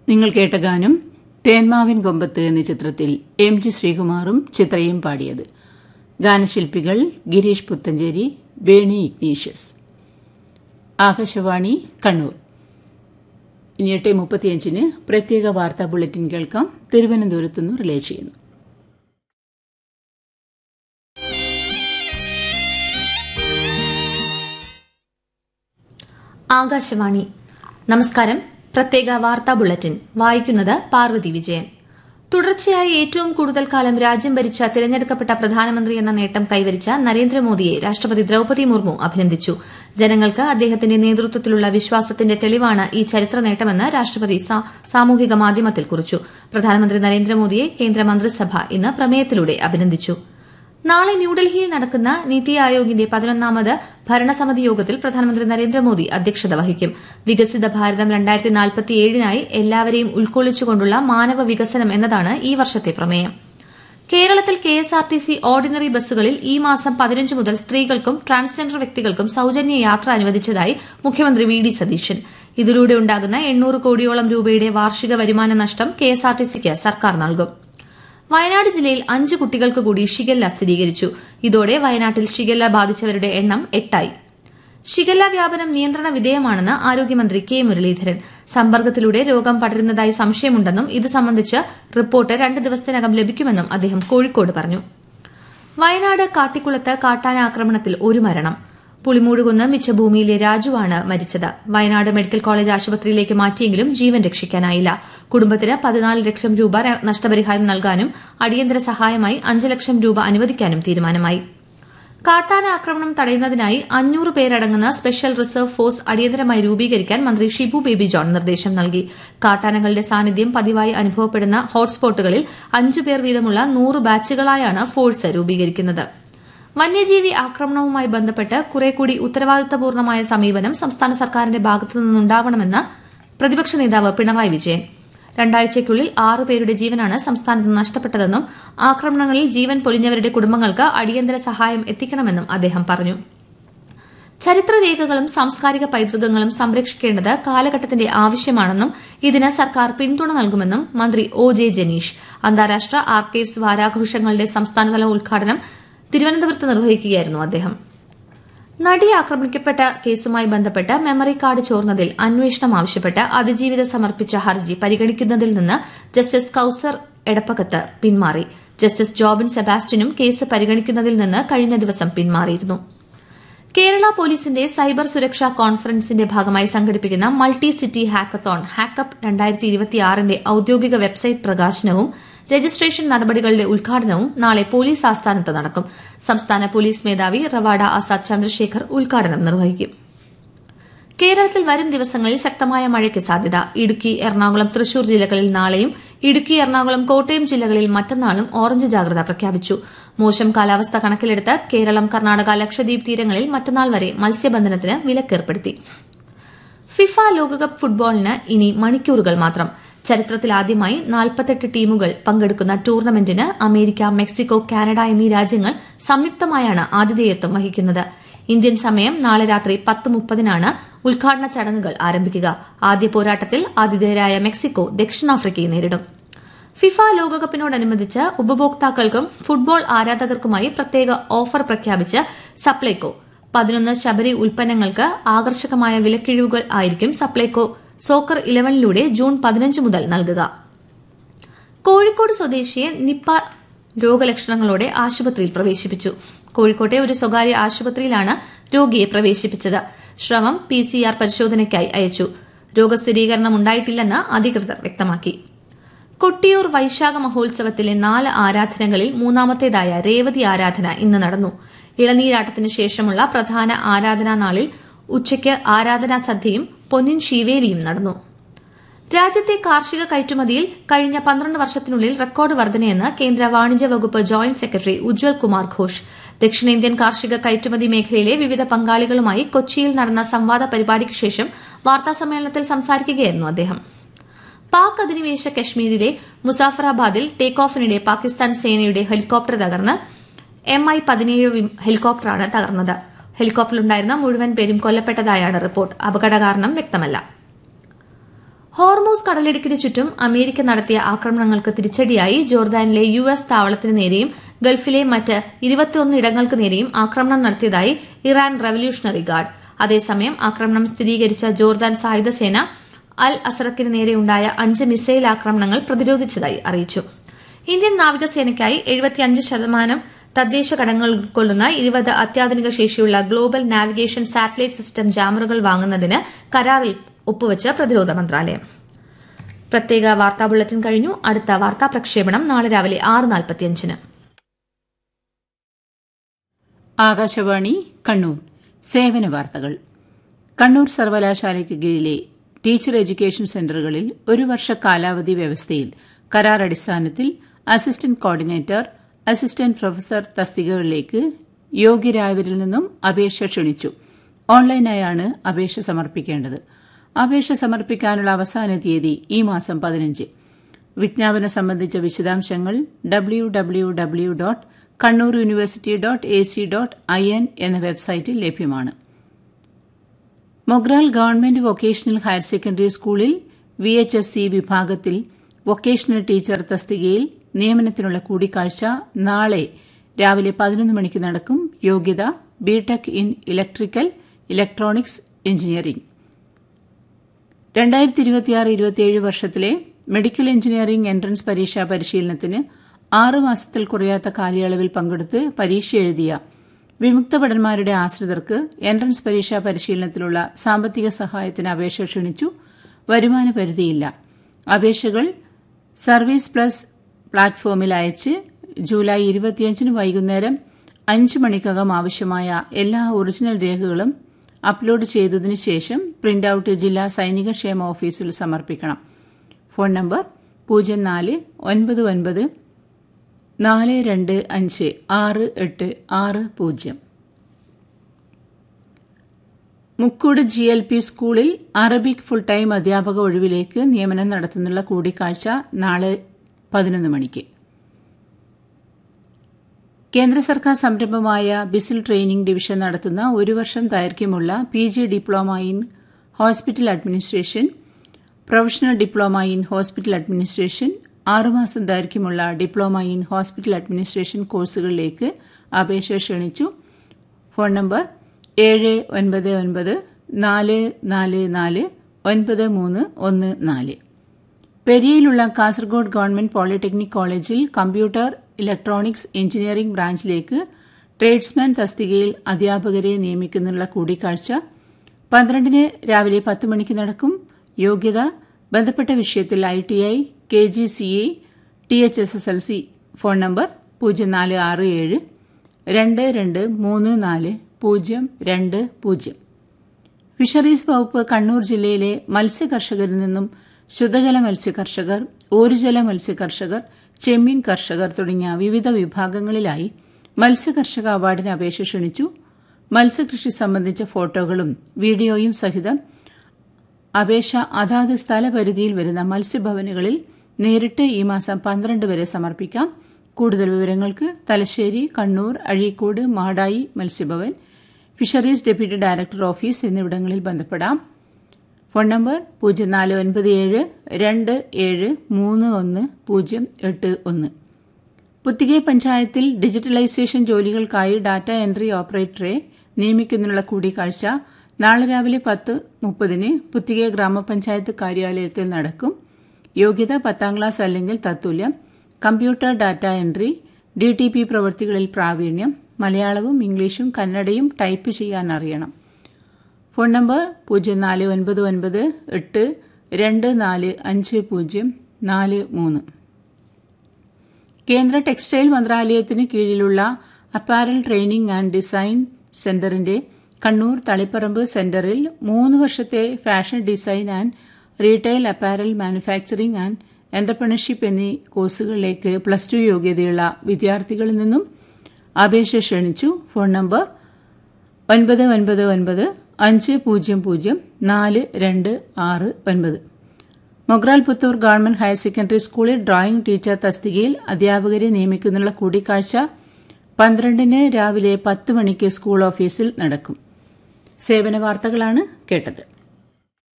നിങ്ങൾ കേട്ട ഗാനം തേന്മാവിൻ കൊമ്പത്ത് എന്ന ചിത്രത്തിൽ എം ജി ശ്രീകുമാറും ചിത്രയും പാടിയത് ഗാനശില്പികൾ ഗിരീഷ് പുത്തഞ്ചേരി വേണി ഇഗ്നീഷ്യസ് ആകാശവാണി കണ്ണൂർ ഇനി എട്ട് മുപ്പത്തിയഞ്ചിന് പ്രത്യേക വാർത്താ ബുള്ളറ്റിൻ കേൾക്കാം തിരുവനന്തപുരത്തു നിന്ന് റിലേ ചെയ്യുന്നു ആകാശവാണി നമസ്കാരം പ്രത്യേക വാർത്താ ബുള്ളറ്റിൻ വായിക്കുന്നത് പാർവതി വിജയൻ തുടർച്ചയായി ഏറ്റവും കൂടുതൽ കാലം രാജ്യം ഭരിച്ച തിരഞ്ഞെടുക്കപ്പെട്ട പ്രധാനമന്ത്രി എന്ന നേട്ടം കൈവരിച്ച നരേന്ദ്രമോദിയെ രാഷ്ട്രപതി ദ്രൌപതി മുർമു അഭിനന്ദിച്ചു ജനങ്ങൾക്ക് അദ്ദേഹത്തിന്റെ നേതൃത്വത്തിലുള്ള വിശ്വാസത്തിന്റെ തെളിവാണ് ഈ ചരിത്ര നേട്ടമെന്ന് രാഷ്ട്രപതി സാമൂഹിക മാധ്യമത്തിൽ കുറിച്ചു പ്രധാനമന്ത്രി നരേന്ദ്രമോദിയെ കേന്ദ്രമന്ത്രിസഭ ഇന്ന് പ്രമേയത്തിലൂടെ അഭിനന്ദിച്ചു നാളെ ന്യൂഡൽഹിയിൽ നടക്കുന്ന നീതി ആയോഗിന്റെ പതിനൊന്നാമത് ഭരണസമിതി യോഗത്തിൽ പ്രധാനമന്ത്രി നരേന്ദ്രമോദി അധ്യക്ഷത വഹിക്കും വികസിത ഭാരതം രണ്ടായിരത്തി നാൽപ്പത്തിയേഴിനായി എല്ലാവരെയും ഉൾക്കൊള്ളിച്ചുകൊണ്ടുള്ള മാനവ വികസനം എന്നതാണ് ഈ വർഷത്തെ പ്രമേയം കേരളത്തിൽ K S R T C ordinary ബസ്സുകളിൽ ഈ മാസം പതിനഞ്ച് മുതൽ സ്ത്രീകൾക്കും ട്രാൻസ്ജെൻഡർ വ്യക്തികൾക്കും സൌജന്യ യാത്ര അനുവദിച്ചതായി മുഖ്യമന്ത്രി വി ഡി സതീശൻ ഇതിലൂടെ ഉണ്ടാകുന്ന എണ്ണൂറ് കോടിയോളം രൂപയുടെ വാർഷിക വരുമാന നഷ്ടം കെ എസ് ആർ ടി സിക്ക് സർക്കാർ നൽകും വയനാട് ജില്ലയിൽ അഞ്ച് കുട്ടികൾക്ക് കൂടി ഷിഗല്ല സ്ഥിരീകരിച്ചു ഇതോടെ വയനാട്ടിൽ ഷിഗല്ല ബാധിച്ചവരുടെ എണ്ണം എട്ടായി ഷിഗല്ല വ്യാപനം നിയന്ത്രണ വിധേയമാണെന്ന് ആരോഗ്യമന്ത്രി കെ മുരളീധരൻ സമ്പർക്കത്തിലൂടെ രോഗം പടരുന്നതായി സംശയമുണ്ടെന്നും ഇത് സംബന്ധിച്ച് റിപ്പോർട്ട് രണ്ട് ദിവസത്തിനകം ലഭിക്കുമെന്നും അദ്ദേഹം കോഴിക്കോട് പറഞ്ഞു വയനാട് കാട്ടിക്കുളത്ത് കാട്ടാന ആക്രമണത്തിൽ ഒരു മരണം പുളിമൂടുകുന്ന് മിച്ചഭൂമിയിലെ രാജുവാണ് മരിച്ചത് വയനാട് മെഡിക്കൽ കോളേജ് ആശുപത്രിയിലേക്ക് മാറ്റിയെങ്കിലും ജീവൻ രക്ഷിക്കാനായില്ല കുടുംബത്തിന് പതിനാല് ലക്ഷം രൂപ നഷ്ടപരിഹാരം നൽകാനും അടിയന്തര സഹായമായി അഞ്ച് ലക്ഷം രൂപ അനുവദിക്കാനും തീരുമാനമായി കാട്ടാന ആക്രമണം തടയുന്നതിനായി അഞ്ഞൂറ് പേരടങ്ങുന്ന സ്പെഷ്യൽ റിസർവ് ഫോഴ്സ് അടിയന്തരമായി രൂപീകരിക്കാൻ മന്ത്രി ഷിബു ബേബി ജോൺ നിർദ്ദേശം നൽകി കാട്ടാനകളുടെ സാന്നിധ്യം പതിവായി അനുഭവപ്പെടുന്ന ഹോട്ട്സ്പോട്ടുകളിൽ അഞ്ചു പേർ വീതമുള്ള നൂറ് ബാച്ചുകളായാണ് ഫോഴ്സ് രൂപീകരിക്കുന്നത് വന്യജീവി ആക്രമണവുമായി ബന്ധപ്പെട്ട് കുറേക്കൂടി ഉത്തരവാദിത്തപൂർണമായ സമീപനം സംസ്ഥാന സർക്കാരിന്റെ ഭാഗത്തു നിന്നുണ്ടാവണമെന്ന് പ്രതിപക്ഷ നേതാവ് പിണറായി വിജയൻ രണ്ടാഴ്ചയ്ക്കുള്ളിൽ ആറ് പേരുടെ ജീവനാണ് സംസ്ഥാനത്ത് നഷ്ടപ്പെട്ടതെന്നും ആക്രമണങ്ങളിൽ ജീവൻ പൊലിഞ്ഞവരുടെ കുടുംബങ്ങൾക്ക് അടിയന്തര സഹായം എത്തിക്കണമെന്നും അദ്ദേഹം പറഞ്ഞു ചരിത്രരേഖകളും സാംസ്കാരിക പൈതൃകങ്ങളും സംരക്ഷിക്കേണ്ടത് കാലഘട്ടത്തിന്റെ ആവശ്യമാണെന്നും ഇതിന് സർക്കാർ പിന്തുണ നൽകുമെന്നും മന്ത്രി ഒ ജെ ജനീഷ് അന്താരാഷ്ട്ര ആർക്കൈവ്സ് വാരാഘോഷങ്ങളുടെ സംസ്ഥാനതല ഉദ്ഘാടനം തിരുവനന്തപുരത്ത് നിർവഹിക്കുകയായിരുന്നു അദ്ദേഹം നടി ആക്രമിക്കപ്പെട്ട കേസുമായി ബന്ധപ്പെട്ട് മെമ്മറി കാർഡ് ചോർന്നതിൽ അന്വേഷണം ആവശ്യപ്പെട്ട് അതിജീവിത സമർപ്പിച്ച ഹർജി പരിഗണിക്കുന്നതിൽ നിന്ന് ജസ്റ്റിസ് കൌസർ എടപ്പകത്ത് പിന്മാറി ജസ്റ്റിസ് ജോബിൻ സെബാസ്റ്റ്യനും കേസ് പരിഗണിക്കുന്നതിൽ നിന്ന് കഴിഞ്ഞ ദിവസം പിന്മാറിയിരുന്നു കേരള പോലീസിന്റെ സൈബർ സുരക്ഷാ കോൺഫറൻസിന്റെ ഭാഗമായി സംഘടിപ്പിക്കുന്ന മൾട്ടി സിറ്റി ഹാക്കത്തോൺ ഹാക്കപ്പ് രണ്ടായിരത്തി ഇരുപത്തിയാറിന്റെ ഔദ്യോഗിക വെബ്സൈറ്റ് പ്രകാശനവും രജിസ്ട്രേഷൻ നടപടികളുടെ ഉദ്ഘാടനവും നാളെ പോലീസ് ആസ്ഥാനത്ത് നടക്കും സംസ്ഥാന പോലീസ് മേധാവി റവാഡ ആസാദ് ചന്ദ്രശേഖർ ഉദ്ഘാടനം നിർവഹിക്കും കേരളത്തിൽ വരും ദിവസങ്ങളിൽ ശക്തമായ മഴയ്ക്ക് സാധ്യത ഇടുക്കി എറണാകുളം തൃശൂർ ജില്ലകളിൽ നാളെയും ഇടുക്കി എറണാകുളം കോട്ടയം ജില്ലകളിൽ മറ്റന്നാളും ഓറഞ്ച് ജാഗ്രത പ്രഖ്യാപിച്ചു മോശം കാലാവസ്ഥ കണക്കിലെടുത്ത് കേരളം കർണാടക ലക്ഷദ്വീപ് തീരങ്ങളിൽ മറ്റന്നാൾ വരെ മത്സ്യബന്ധനത്തിന് വിലക്കേർപ്പെടുത്തി ഫിഫ ലോകകപ്പ് ഫുട്ബോളിന് ഇനി മണിക്കൂറുകൾ മാത്രം ചരിത്രത്തിലാദ്യമായി നാൽപ്പത്തെട്ട് ടീമുകൾ പങ്കെടുക്കുന്ന ടൂർണമെന്റിന് അമേരിക്ക മെക്സിക്കോ കാനഡ എന്നീ രാജ്യങ്ങൾ സംയുക്തമായാണ് ആതിഥേയത്വം വഹിക്കുന്നത് ഇന്ത്യൻ സമയം നാളെ രാത്രി പത്ത് മുപ്പതിനാണ് ഉദ്ഘാടന ചടങ്ങുകൾ ആരംഭിക്കുക ആദ്യ പോരാട്ടത്തിൽ ആതിഥേയരായ മെക്സിക്കോ ദക്ഷിണാഫ്രിക്കയെ നേരിടും ഫിഫ ലോകകപ്പിനോടനുബന്ധിച്ച് ഉപഭോക്താക്കൾക്കും ഫുട്ബോൾ ആരാധകർക്കുമായി പ്രത്യേക ഓഫർ പ്രഖ്യാപിച്ച് സപ്ലൈകോ പതിനൊന്ന് ശബരി ഉൽപ്പന്നങ്ങൾക്ക് ആകർഷകമായ വിലക്കിഴിവുകൾ ആയിരിക്കും സപ്ലൈകോ സോക്കർ ഇലവനിലൂടെ ജൂൺ പതിനഞ്ച് മുതൽ നൽകുക കോഴിക്കോട് സ്വദേശിയെ നിപ്പ രോഗലക്ഷണങ്ങളോടെ ആശുപത്രിയിൽ പ്രവേശിപ്പിച്ചു കോഴിക്കോട്ടെ ഒരു സ്വകാര്യ ആശുപത്രിയിലാണ് രോഗിയെ പ്രവേശിപ്പിച്ചത് ശ്രമം പി സി ആർ പരിശോധനയ്ക്കായി അയച്ചു രോഗസ്ഥിരീകരണം ഉണ്ടായിട്ടില്ലെന്ന് അധികൃതർ വ്യക്തമാക്കി കൊട്ടിയൂർ വൈശാഖ മഹോത്സവത്തിലെ നാല് ആരാധനകളിൽ മൂന്നാമത്തേതായ രേവതി ആരാധന ഇന്ന് നടന്നു ഇളനീരാട്ടത്തിനു ശേഷമുള്ള പ്രധാന ആരാധനാ നാളിൽ ഉച്ചയ്ക്ക് ആരാധനാ സദ്യയും പൊന്നിൻ ശീവേലിയും നടന്നു രാജ്യത്തെ കാർഷിക കയറ്റുമതിയിൽ കഴിഞ്ഞ പന്ത്രണ്ട് വർഷത്തിനുള്ളിൽ റെക്കോർഡ് വർധനയെന്ന് കേന്ദ്ര വാണിജ്യ വകുപ്പ് ജോയിന്റ് സെക്രട്ടറി ഉജ്വൽ കുമാർ ഘോഷ് ദക്ഷിണേന്ത്യൻ കാർഷിക കയറ്റുമതി മേഖലയിലെ വിവിധ പങ്കാളികളുമായി കൊച്ചിയിൽ നടന്ന സംവാദ പരിപാടിക്ക് ശേഷം വാർത്താസമ്മേളനത്തിൽ സംസാരിക്കുകയായിരുന്നു അദ്ദേഹം പാക് അധിനിവേശ കശ്മീരിലെ മുസാഫറാബാദിൽ ടേക്ക് ഓഫിനിടെ പാകിസ്ഥാൻ സേനയുടെ ഹെലികോപ്റ്റർ തകർന്ന് എം ഐ പതിനേഴ് ഹെലികോപ്റ്ററാണ് തകർന്നത് ഹെലികോപ്റ്ററിലുണ്ടായിരുന്ന മുഴുവൻ പേരും കൊല്ലപ്പെട്ടതായാണ് റിപ്പോർട്ട് അപകട കാരണം വ്യക്തമല്ല ഹോർമൂസ് കടലിടുക്കിന് ചുറ്റും അമേരിക്ക നടത്തിയ ആക്രമണങ്ങൾക്ക് തിരിച്ചടിയായി ജോർദാനിലെ യു എസ് താവളത്തിന് നേരെയും ഗൾഫിലെ മറ്റ് ഇരുപത്തിയൊന്ന് ഇടങ്ങൾക്ക് നേരെയും ആക്രമണം നടത്തിയതായി ഇറാൻ റവല്യൂഷണറി ഗാർഡ് അതേസമയം ആക്രമണം സ്ഥിരീകരിച്ച ജോർദാൻ സായുധ സേന അൽ അസറക്കിന് നേരെയുണ്ടായ അഞ്ച് മിസൈൽ ആക്രമണങ്ങൾ പ്രതിരോധിച്ചതായി അറിയിച്ചു ഇന്ത്യൻ നാവികസേനയ്ക്കായി എഴുപത്തിയഞ്ച് ശതമാനം തദ്ദേശ ഘടകങ്ങൾ ഉൾക്കൊള്ളുന്ന ഇരുപത് അത്യാധുനിക ശേഷിയുള്ള ഗ്ലോബൽ നാവിഗേഷൻ സാറ്റലൈറ്റ് സിസ്റ്റം ജാമറുകൾ വാങ്ങുന്നതിന് കരാറിൽ ഒപ്പുവച്ച് പ്രതിരോധ മന്ത്രാലയം പ്രത്യേക വാർത്താ ബുള്ളറ്റിൻ കഴിഞ്ഞു അടുത്ത വാർത്താ പ്രക്ഷേപണം നാളെ രാവിലെ ആറ് നാൽപ്പത്തിയഞ്ചിന് ആകാശവാണി കണ്ണൂർ സേവന വാർത്തകൾ കണ്ണൂർ സർവകലാശാലയ്ക്ക് കീഴിലെ ടീച്ചർ എഡ്യൂക്കേഷൻ സെന്ററുകളിൽ ഒരു വർഷ കാലാവധി വ്യവസ്ഥയിൽ കരാർ അടിസ്ഥാനത്തിൽ അസിസ്റ്റന്റ് കോർഡിനേറ്റർ അസിസ്റ്റന്റ് പ്രൊഫസർ തസ്തികകളിലേക്ക് യോഗ്യരായവരിൽ നിന്നും അപേക്ഷ ക്ഷണിച്ചു ഓൺലൈനായാണ് അപേക്ഷ സമർപ്പിക്കേണ്ടത് അപേക്ഷ സമർപ്പിക്കാനുള്ള അവസാന തീയതി ഈ മാസം പതിനഞ്ച് വിജ്ഞാപനം സംബന്ധിച്ച വിശദാംശങ്ങൾ W W W dot Kannur university dot A C dot I N എന്ന വെബ്സൈറ്റിൽ ലഭ്യമാണ് Mogral government vocational higher secondary സ്കൂളിൽ വി എച്ച് എസ് സി വിഭാഗത്തിൽ വൊക്കേഷണൽ ടീച്ചർ തസ്തികയിൽ നിയമനത്തിനുള്ള കൂടിക്കാഴ്ച നാളെ രാവിലെ പതിനൊന്ന് മണിക്ക് നടക്കും യോഗ്യത B Tech in electrical electronics engineering രണ്ടായിരത്തി ഇരുപത്തിയാറ് ഇരുപത്തിയേഴ് വർഷത്തിലെ മെഡിക്കൽ എഞ്ചിനീയറിംഗ് എൻട്രൻസ് പരീക്ഷാ പരിശീലനത്തിന് ആറ് മാസത്തിൽ കുറയാത്ത കാലയളവിൽ പങ്കെടുത്ത് പരീക്ഷ എഴുതിയ വിമുക്ത ഭടന്മാരുടെ ആശ്രിതർക്ക് എൻട്രൻസ് പരീക്ഷാ പരിശീലനത്തിലുള്ള സാമ്പത്തിക സഹായത്തിന് അപേക്ഷ ക്ഷണിച്ചു വരുമാന പരിധിയില്ല അപേക്ഷകൾ സർവീസ് പ്ലസ് പ്ലാറ്റ്ഫോമിൽ അയച്ച് ജൂലൈ ഇരുപത്തിയഞ്ചിന് വൈകുന്നേരം അഞ്ച് മണിക്കകം ആവശ്യമായ എല്ലാ ഒറിജിനൽ രേഖകളും അപ്ലോഡ് ചെയ്തതിനു ശേഷം പ്രിന്റ് ഔട്ട് ജില്ലാ സൈനിക ക്ഷേമ ഓഫീസിൽ സമർപ്പിക്കണം ഫോൺ നമ്പർ പൂജ്യം നാല് ഒൻപത് ഒൻപത് നാല് രണ്ട് അഞ്ച് ആറ് എട്ട് ആറ് പൂജ്യം മുക്കൂട് ജി എൽ പി സ്കൂളിൽ അറബിക് ഫുൾ ടൈം അധ്യാപക ഒഴിവിലേക്ക് നിയമനം നടത്തുന്നുള്ള കൂടിക്കാഴ്ച നാളെ പതിനൊന്ന് മണിക്ക് കേന്ദ്ര സർക്കാർ സംരംഭമായ ബിസിൽ ട്രെയിനിംഗ് ഡിവിഷൻ നടത്തുന്ന ഒരു വർഷം ദൈർഘ്യമുള്ള P G diploma in hospital administration professional diploma in hospital administration ആറുമാസം ദൈർഘ്യമുള്ള ഡിപ്ലോമ ഇൻ ഹോസ്പിറ്റൽ അഡ്മിനിസ്ട്രേഷൻ കോഴ്സുകളിലേക്ക് അപേക്ഷ ക്ഷണിച്ചു ഫോൺ നമ്പർ ഏഴ് ഒൻപത് ഒൻപത് നാല് നാല് നാല് ഒൻപത് മൂന്ന് ഒന്ന് നാല് പെരിയയിലുള്ള കാസർഗോഡ് ഗവൺമെന്റ് പോളിടെക്നിക് കോളേജിൽ കമ്പ്യൂട്ടർ ഇലക്ട്രോണിക്സ് എഞ്ചിനീയറിംഗ് ബ്രാഞ്ചിലേക്ക് ട്രേഡ്സ്മാൻ തസ്തികയിൽ അധ്യാപകരെ നിയമിക്കുന്നുള്ള കൂടിക്കാഴ്ച പന്ത്രണ്ടിന് രാവിലെ പത്ത് മണിക്ക് നടക്കും യോഗ്യത ബന്ധപ്പെട്ട വിഷയത്തിൽ I T I K G C A T H S S L C phone number പൂജ്യം നാല് ആറ് ഏഴ് രണ്ട് രണ്ട് മൂന്ന് നാല് പൂജ്യം രണ്ട് പൂജ്യം ഫിഷറീസ് വകുപ്പ് കണ്ണൂർ ജില്ലയിലെ മത്സ്യകർഷകരിൽ നിന്നും ശുദ്ധജല മത്സ്യകർഷകർ ഊരുജല മത്സ്യകർഷകർ ചെമ്മീൻ കർഷകർ തുടങ്ങിയ വിവിധ വിഭാഗങ്ങളിലായി മത്സ്യകർഷക അവാർഡിന് അപേക്ഷ ക്ഷണിച്ചു മത്സ്യകൃഷി സംബന്ധിച്ച ഫോട്ടോകളും വീഡിയോയും സഹിതം അപേക്ഷ അതാത് സ്ഥലപരിധിയിൽ വരുന്ന മത്സ്യഭവനുകളിൽ നേരിട്ട് ഈ മാസം പന്ത്രണ്ട് വരെ സമർപ്പിക്കാം കൂടുതൽ വിവരങ്ങൾക്ക് Thalassery Kannur Azhikode Madayi Matsyabhavan fisheries deputy director office എന്നിവിടങ്ങളിൽ ബന്ധപ്പെടാം ഫോൺ നമ്പർ പൂജ്യം നാല് ഒൻപത് ഏഴ് രണ്ട് ഏഴ് മൂന്ന് ഒന്ന് പൂജ്യം എട്ട് ഒന്ന് പുത്തികെ പഞ്ചായത്തിൽ ഡിജിറ്റലൈസേഷൻ ജോലികൾക്കായി ഡാറ്റ എൻട്രി ഓപ്പറേറ്ററെ നിയമിക്കുന്നതിനുള്ള കൂടിക്കാഴ്ച നാളെ രാവിലെ പത്ത് മുപ്പതിന് പുത്തികെ ഗ്രാമപഞ്ചായത്ത് കാര്യാലയത്തിൽ നടക്കും യോഗ്യത പത്താം ക്ലാസ് അല്ലെങ്കിൽ തത്തുല്യം computer data entry D T P പ്രവൃത്തികളിൽ പ്രാവീണ്യം മലയാളവും ഇംഗ്ലീഷും കന്നഡയും ടൈപ്പ് ചെയ്യാൻ അറിയണം ഫോൺ നമ്പർ പൂജ്യം നാല് ഒൻപത് ഒൻപത് എട്ട് രണ്ട് നാല് അഞ്ച് പൂജ്യം നാല് മൂന്ന് കേന്ദ്ര ടെക്സ്റ്റൈൽ മന്ത്രാലയത്തിന് കീഴിലുള്ള അപ്പാരൽ ട്രെയിനിംഗ് ആൻഡ് ഡിസൈൻ സെന്ററിന്റെ കണ്ണൂർ തളിപ്പറമ്പ് സെന്ററിൽ മൂന്ന് വർഷത്തെ fashion design and retail apparel manufacturing and entrepreneurship എന്നീ കോഴ്സുകളിലേക്ക് പ്ലസ് ടു യോഗ്യതയുള്ള വിദ്യാർത്ഥികളിൽ നിന്നും അപേക്ഷ ക്ഷണിച്ചു ഫോൺ നമ്പർ ഒൻപത് ഒൻപത് ഒൻപത് അഞ്ച് പൂജ്യം പൂജ്യം നാല് രണ്ട് ആറ് ഒൻപത് Mogral Puthur government higher secondary സ്കൂളിൽ ഡ്രോയിംഗ് ടീച്ചർ തസ്തികയിൽ അധ്യാപകരെ നിയമിക്കുന്നതിനുള്ള കൂടിക്കാഴ്ച പന്ത്രണ്ടിന് രാവിലെ പത്ത് മണിക്ക് സ്കൂൾ ഓഫീസിൽ നടക്കും സേവന വാർത്തകളാണ് കേട്ടത്